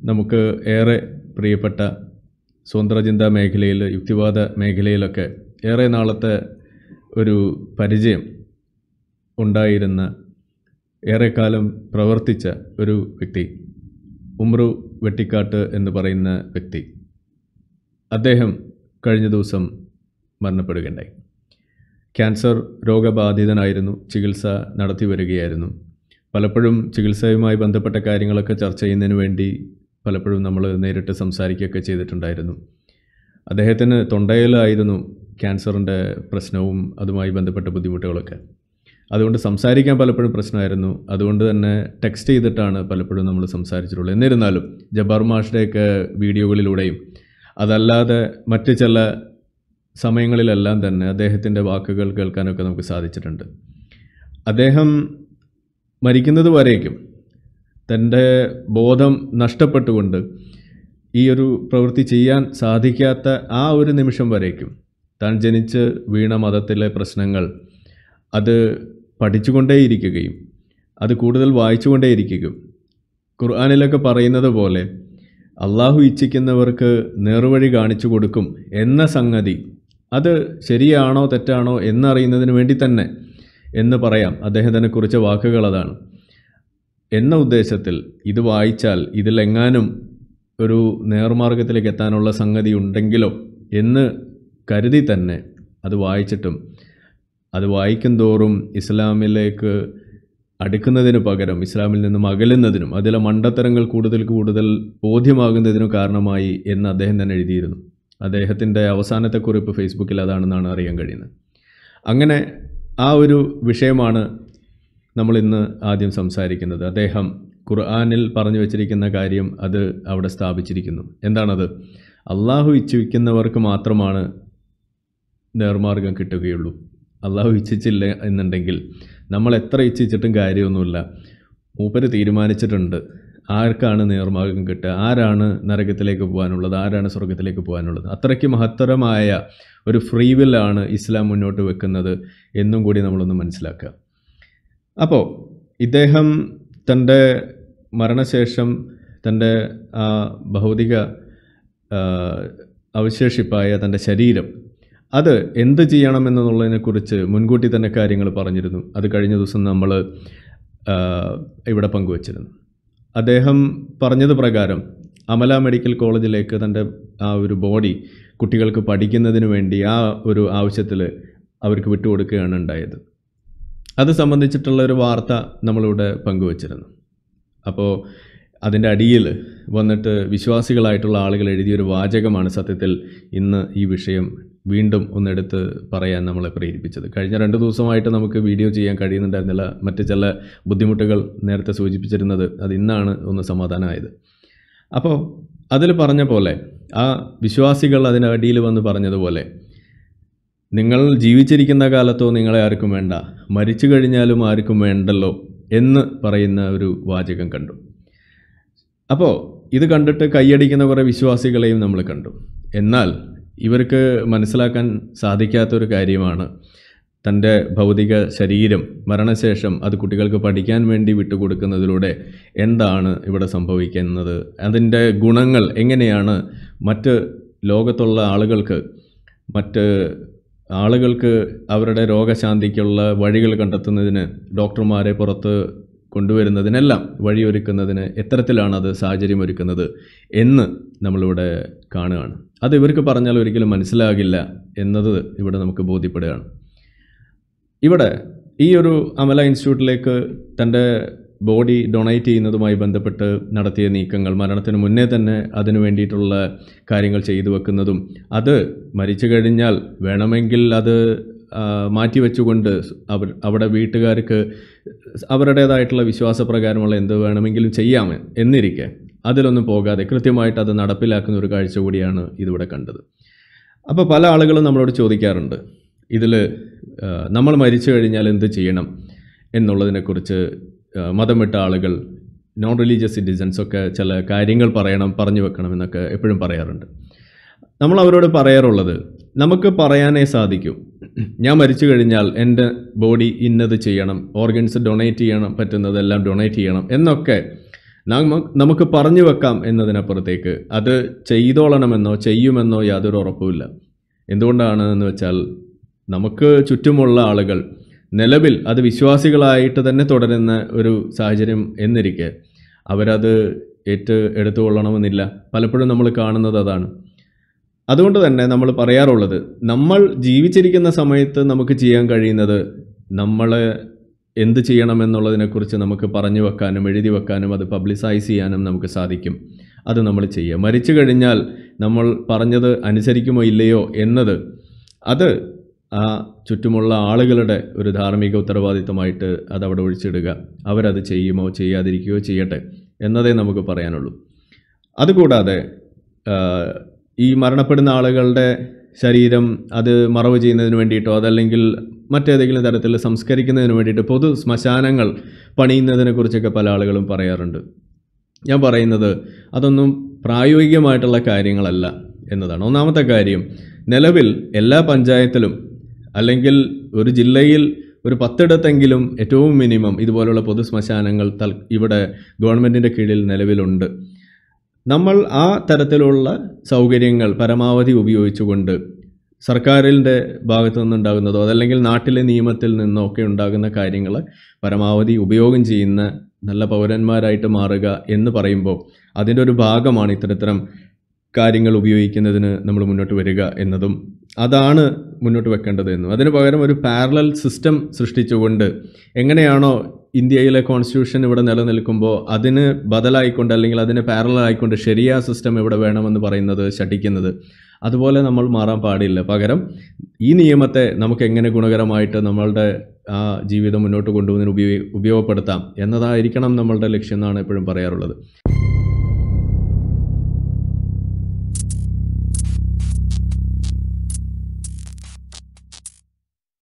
നമുക്ക് ഏറെ പ്രിയപ്പെട്ട സ്വതന്ത്രചിന്താ മേഖലയിൽ യുക്തിവാദ മേഖലയിലൊക്കെ ഏറെ നാളത്തെ ഒരു പരിചയം ഉണ്ടായിരുന്ന ഏറെക്കാലം പ്രവർത്തിച്ച ഒരു വ്യക്തി ഉമ്രു വെട്ടിക്കാട്ട് എന്ന് പറയുന്ന വ്യക്തി അദ്ദേഹം കഴിഞ്ഞ ദിവസം മരണപ്പെടുകയുണ്ടായി ക്യാൻസർ രോഗബാധിതനായിരുന്നു ചികിത്സ നടത്തി വരികയായിരുന്നു പലപ്പോഴും ചികിത്സയുമായി ബന്ധപ്പെട്ട കാര്യങ്ങളൊക്കെ ചർച്ച ചെയ്യുന്നതിന് വേണ്ടി പലപ്പോഴും നമ്മൾ നേരിട്ട് സംസാരിക്കുകയൊക്കെ ചെയ്തിട്ടുണ്ടായിരുന്നു അദ്ദേഹത്തിന് തൊണ്ടയിലായിരുന്നു ക്യാൻസറിൻ്റെ പ്രശ്നവും അതുമായി ബന്ധപ്പെട്ട ബുദ്ധിമുട്ടുകളൊക്കെ അതുകൊണ്ട് സംസാരിക്കാൻ പലപ്പോഴും പ്രശ്നമായിരുന്നു അതുകൊണ്ട് തന്നെ ടെക്സ്റ്റ് ചെയ്തിട്ടാണ് പലപ്പോഴും നമ്മൾ സംസാരിച്ചിട്ടുള്ളത് എന്നിരുന്നാലും ജബ്ബാർ മാഷുടെയൊക്കെ വീഡിയോകളിലൂടെയും അതല്ലാതെ മറ്റ് ചില സമയങ്ങളിലെല്ലാം തന്നെ അദ്ദേഹത്തിൻ്റെ വാക്കുകൾ കേൾക്കാനൊക്കെ നമുക്ക് സാധിച്ചിട്ടുണ്ട് അദ്ദേഹം മരിക്കുന്നത് വരേക്കും തൻ്റെ ബോധം നഷ്ടപ്പെട്ടുകൊണ്ട് ഈ ഒരു പ്രവൃത്തി ചെയ്യാൻ സാധിക്കാത്ത ആ ഒരു നിമിഷം വരേക്കും താൻ ജനിച്ച് വീണ മതത്തിലെ പ്രശ്നങ്ങൾ അത് പഠിച്ചുകൊണ്ടേയിരിക്കുകയും അത് കൂടുതൽ വായിച്ചുകൊണ്ടേയിരിക്കുകയും ഖുർആാനിലൊക്കെ പറയുന്നത് പോലെ അള്ളാഹു ഇച്ഛിക്കുന്നവർക്ക് നേർവഴി കാണിച്ചു കൊടുക്കും എന്ന സംഗതി അത് ശരിയാണോ തെറ്റാണോ എന്നറിയുന്നതിന് വേണ്ടി തന്നെ എന്ന് പറയാം അദ്ദേഹത്തിനെ കുറിച്ച വാക്കുകൾ അതാണ് എന്ന ഉദ്ദേശത്തിൽ ഇത് വായിച്ചാൽ ഇതിലെങ്ങാനും ഒരു നേർമാർഗത്തിലേക്ക് എത്താനുള്ള സംഗതി ഉണ്ടെങ്കിലോ എന്ന് കരുതി തന്നെ അത് വായിച്ചിട്ടും അത് വായിക്കും തോറും ഇസ്ലാമിലേക്ക് അടുക്കുന്നതിന് പകരം ഇസ്ലാമിൽ നിന്നും അകലുന്നതിനും അതിലെ മണ്ടത്തരങ്ങൾ കൂടുതൽ കൂടുതൽ ബോധ്യമാകുന്നതിനും കാരണമായി എന്ന് അദ്ദേഹം തന്നെ എഴുതിയിരുന്നു അദ്ദേഹത്തിൻ്റെ അവസാനത്തെ കുറിപ്പ് ഫേസ്ബുക്കിൽ അതാണെന്നാണ് അറിയാൻ കഴിയുന്നത് അങ്ങനെ ആ ഒരു വിഷയമാണ് നമ്മൾ ഇന്ന് ആദ്യം സംസാരിക്കുന്നത് അദ്ദേഹം ഖുർആാനിൽ പറഞ്ഞു വച്ചിരിക്കുന്ന കാര്യം അത് അവിടെ സ്ഥാപിച്ചിരിക്കുന്നു എന്താണത് അള്ളാഹു ഇച്ഛിക്കുന്നവർക്ക് മാത്രമാണ് നേർമാർഗം കിട്ടുകയുള്ളൂ അള്ളാഹു ഇച്ഛിച്ചില്ല എന്നുണ്ടെങ്കിൽ നമ്മൾ എത്ര ഇച്ഛിച്ചിട്ടും കാര്യമൊന്നുമില്ല മൂപ്പര് തീരുമാനിച്ചിട്ടുണ്ട് ആർക്കാണ് നേർമാർഗം കിട്ടുക ആരാണ് നരകത്തിലേക്ക് പോകാനുള്ളത് ആരാണ് സ്വർഗത്തിലേക്ക് പോകാനുള്ളത് അത്രയ്ക്ക് മഹത്തരമായ ഒരു ഫ്രീ വില്ലാണ് ഇസ്ലാം മുന്നോട്ട് വെക്കുന്നത് എന്നും കൂടി നമ്മളൊന്ന് മനസ്സിലാക്കുക അപ്പോൾ ഇദ്ദേഹം തൻ്റെ മരണശേഷം തൻ്റെ ആ ഭൗതിക ആ, അവശേഷിപ്പായ തൻ്റെ ശരീരം അത് എന്ത് ചെയ്യണമെന്നുള്ളതിനെക്കുറിച്ച് മുൻകൂട്ടി തന്നെ കാര്യങ്ങൾ പറഞ്ഞിരുന്നു അത് കഴിഞ്ഞ ദിവസം നമ്മൾ ആ, ഇവിടെ പങ്കുവച്ചിരുന്നു അദ്ദേഹം പറഞ്ഞത് പ്രകാരം അമല മെഡിക്കൽ കോളേജിലേക്ക് തൻ്റെ ആ ഒരു ബോഡി കുട്ടികൾക്ക് പഠിക്കുന്നതിന് വേണ്ടി ആ ഒരു ആവശ്യത്തിൽ അവർക്ക് വിട്ടുകൊടുക്കുകയാണ് ഉണ്ടായത് അത് സംബന്ധിച്ചിട്ടുള്ള ഒരു വാർത്ത നമ്മളിവിടെ പങ്കുവച്ചിരുന്നു അപ്പോൾ അതിൻ്റെ അടിയിൽ വന്നിട്ട് വിശ്വാസികളായിട്ടുള്ള ആളുകൾ എഴുതിയൊരു വാചകമാണ് സത്യത്തിൽ ഇന്ന് ഈ വിഷയം വീണ്ടും ഒന്നെടുത്ത് പറയാൻ നമ്മളെ പ്രേരിപ്പിച്ചത് കഴിഞ്ഞ രണ്ട് ദിവസമായിട്ട് നമുക്ക് വീഡിയോ ചെയ്യാൻ കഴിയുന്നുണ്ടായിരുന്നില്ല മറ്റ് ചില ബുദ്ധിമുട്ടുകൾ നേരത്തെ സൂചിപ്പിച്ചിരുന്നത് അത് ഇന്നാണ് ഒന്ന് സമാധാനമായത് അപ്പോൾ അതിൽ പറഞ്ഞ പോലെ ആ വിശ്വാസികൾ അതിൻ്റെ അടിയിൽ വന്ന് പറഞ്ഞതുപോലെ നിങ്ങൾ ജീവിച്ചിരിക്കുന്ന കാലത്തോ നിങ്ങളെ ആർക്കും വേണ്ട മരിച്ചു കഴിഞ്ഞാലും ആർക്കും വേണ്ടല്ലോ എന്ന് പറയുന്ന ഒരു വാചകം കണ്ടു അപ്പോൾ ഇത് കണ്ടിട്ട് കൈയടിക്കുന്ന കുറേ വിശ്വാസികളെയും നമ്മൾ കണ്ടു എന്നാൽ ഇവർക്ക് മനസ്സിലാക്കാൻ സാധിക്കാത്തൊരു കാര്യമാണ് തൻ്റെ ഭൗതിക ശരീരം മരണശേഷം അത് കുട്ടികൾക്ക് പഠിക്കാൻ വേണ്ടി വിട്ടുകൊടുക്കുന്നതിലൂടെ എന്താണ് ഇവിടെ സംഭവിക്കുന്നത് അതിൻ്റെ ഗുണങ്ങൾ എങ്ങനെയാണ് മറ്റ് ലോകത്തുള്ള ആളുകൾക്ക് മറ്റ് ആളുകൾക്ക് അവരുടെ രോഗശാന്തിക്കുള്ള വഴികൾ കണ്ടെത്തുന്നതിന് ഡോക്ടർമാരെ പുറത്ത് കൊണ്ടുവരുന്നതിനെല്ലാം വഴിയൊരുക്കുന്നതിന് എത്തരത്തിലാണ് അത് സാഹചര്യമൊരുക്കുന്നത് എന്ന് നമ്മളിവിടെ കാണുകയാണ് അത് ഇവർക്ക് പറഞ്ഞാൽ ഒരിക്കലും മനസ്സിലാകില്ല എന്നത് ഇവിടെ നമുക്ക് ബോധ്യപ്പെടുകയാണ് ഇവിടെ ഈ ഒരു അമല ഇൻസ്റ്റിറ്റ്യൂട്ടിലേക്ക് തൻ്റെ ബോഡി ഡൊണേറ്റ് ചെയ്യുന്നതുമായി ബന്ധപ്പെട്ട് നടത്തിയ നീക്കങ്ങൾ മരണത്തിന് മുന്നേ തന്നെ അതിനു വേണ്ടിയിട്ടുള്ള കാര്യങ്ങൾ ചെയ്തു വെക്കുന്നതും അത് മരിച്ചു കഴിഞ്ഞാൽ വേണമെങ്കിൽ അത് ആ, മാറ്റിവെച്ചുകൊണ്ട് അവർ അവിടെ വീട്ടുകാർക്ക് അവരുടേതായിട്ടുള്ള വിശ്വാസപ്രകാരമുള്ള എന്ത് വേണമെങ്കിലും ചെയ്യാം എന്നിരിക്കെ അതിലൊന്നും പോകാതെ കൃത്യമായിട്ട് അത് നടപ്പിലാക്കുന്ന ഒരു കാഴ്ച കൂടിയാണ് ഇതിവിടെ കണ്ടത് അപ്പോൾ പല ആളുകളും നമ്മളോട് ചോദിക്കാറുണ്ട് ഇതിൽ നമ്മൾ മരിച്ചു കഴിഞ്ഞാൽ എന്ത് ചെയ്യണം എന്നുള്ളതിനെക്കുറിച്ച് ആ, മതം വിട്ട ആളുകൾ നോൺ റിലീജിയസ് സിറ്റിസൻസ് ഒക്കെ ചില കാര്യങ്ങൾ പറയണം പറഞ്ഞു വെക്കണം എന്നൊക്കെ എപ്പോഴും പറയാറുണ്ട് നമ്മൾ അവരോട് പറയാറുള്ളത് നമുക്ക് പറയാനേ സാധിക്കൂ ഞാൻ മരിച്ചു കഴിഞ്ഞാൽ എൻ്റെ ബോഡി ഇന്നത് ചെയ്യണം ഓർഗൻസ് ഡൊണേറ്റ് ചെയ്യണം പറ്റുന്നതെല്ലാം ഡൊണേറ്റ് ചെയ്യണം എന്നൊക്കെ നമ്മ- നമുക്ക് പറഞ്ഞു വെക്കാം എന്നതിനപ്പുറത്തേക്ക് അത് ചെയ്തോളണമെന്നോ ചെയ്യുമെന്നോ യാതൊരു ഉറപ്പുമില്ല എന്തുകൊണ്ടാണ് എന്ന് വെച്ചാൽ നമുക്ക് ചുറ്റുമുള്ള ആളുകൾ നിലവിൽ അത് വിശ്വാസികളായിട്ട് തന്നെ തുടരുന്ന ഒരു സാഹചര്യം എന്നിരിക്കെ അവരത് ഏറ്റ് എടുത്തുകൊള്ളണമെന്നില്ല പലപ്പോഴും നമ്മൾ കാണുന്നത് അതാണ് അതുകൊണ്ട് തന്നെ നമ്മൾ പറയാറുള്ളത് നമ്മൾ ജീവിച്ചിരിക്കുന്ന സമയത്ത് നമുക്ക് ചെയ്യാൻ കഴിയുന്നത് നമ്മൾ എന്ത് ചെയ്യണമെന്നുള്ളതിനെക്കുറിച്ച് നമുക്ക് പറഞ്ഞു വെക്കാനും എഴുതി വെക്കാനും അത് പബ്ലിസൈസ് ചെയ്യാനും നമുക്ക് സാധിക്കും അത് നമ്മൾ ചെയ്യുക മരിച്ചു കഴിഞ്ഞാൽ നമ്മൾ പറഞ്ഞത് അനുസരിക്കുമോ ഇല്ലയോ എന്നത് അത് ആ ചുറ്റുമുള്ള ആളുകളുടെ ഒരു ധാർമ്മിക ഉത്തരവാദിത്തമായിട്ട് അത് അവിടെ ഒഴിച്ചിടുക അവരത് ചെയ്യുമോ ചെയ്യാതിരിക്കുകയോ ചെയ്യട്ടെ എന്നതേ നമുക്ക് പറയാനുള്ളൂ അതുകൂടാതെ ആ, ഈ മരണപ്പെടുന്ന ആളുകളുടെ ശരീരം അത് മറവ് ചെയ്യുന്നതിന് വേണ്ടിയിട്ടോ അതല്ലെങ്കിൽ മറ്റേതെങ്കിലും തരത്തിൽ സംസ്കരിക്കുന്നതിന് വേണ്ടിയിട്ട് പൊതു ശ്മശാനങ്ങൾ പണിയുന്നതിനെ കുറിച്ചൊക്കെ പല ആളുകളും പറയാറുണ്ട് ഞാൻ പറയുന്നത് അതൊന്നും പ്രായോഗികമായിട്ടുള്ള കാര്യങ്ങളല്ല എന്നതാണ് ഒന്നാമത്തെ കാര്യം നിലവിൽ എല്ലാ പഞ്ചായത്തിലും അല്ലെങ്കിൽ ഒരു ജില്ലയിൽ ഒരു പത്തിടത്തെങ്കിലും ഏറ്റവും മിനിമം ഇതുപോലുള്ള പൊതു ശ്മശാനങ്ങൾ തൽ ഇവിടെ ഗവൺമെൻറ്റിൻ്റെ കീഴിൽ നിലവിലുണ്ട് നമ്മൾ ആ തരത്തിലുള്ള സൗകര്യങ്ങൾ പരമാവധി ഉപയോഗിച്ചുകൊണ്ട് സർക്കാരിൻ്റെ ഭാഗത്തു നിന്നുണ്ടാകുന്നതോ അതല്ലെങ്കിൽ നാട്ടിലെ നിയമത്തിൽ നിന്നോ ഒക്കെ ഉണ്ടാകുന്ന കാര്യങ്ങൾ പരമാവധി ഉപയോഗം ചെയ്യുന്ന നല്ല പൗരന്മാരായിട്ട് മാറുക എന്ന് പറയുമ്പോൾ അതിൻ്റെ ഒരു ഭാഗമാണ് ഇത്തരത്തരം കാര്യങ്ങൾ ഉപയോഗിക്കുന്നതിന് നമ്മൾ മുന്നോട്ട് വരിക എന്നതും അതാണ് മുന്നോട്ട് വെക്കേണ്ടത് എന്നും അതിന് പകരം ഒരു പാരലൽ സിസ്റ്റം സൃഷ്ടിച്ചുകൊണ്ട് എങ്ങനെയാണോ ഇന്ത്യയിലെ കോൺസ്റ്റിറ്റ്യൂഷൻ ഇവിടെ നിലനിൽക്കുമ്പോൾ അതിന് ബദലായിക്കൊണ്ട് അല്ലെങ്കിൽ അതിന് പാരലൽ ആയിക്കൊണ്ട് ശരിയാ സിസ്റ്റം ഇവിടെ വേണമെന്ന് പറയുന്നത് ശഠിക്കുന്നത് അതുപോലെ നമ്മൾ മാറാൻ പാടില്ല പകരം ഈ നിയമത്തെ നമുക്ക് എങ്ങനെ ഗുണകരമായിട്ട് നമ്മളുടെ ആ ജീവിതം മുന്നോട്ട് കൊണ്ടുപോകുന്നതിന് ഉപയോഗ ഉപയോഗപ്പെടുത്താം എന്നതായിരിക്കണം നമ്മളുടെ ലക്ഷ്യം എന്നാണ് എപ്പോഴും പറയാറുള്ളത്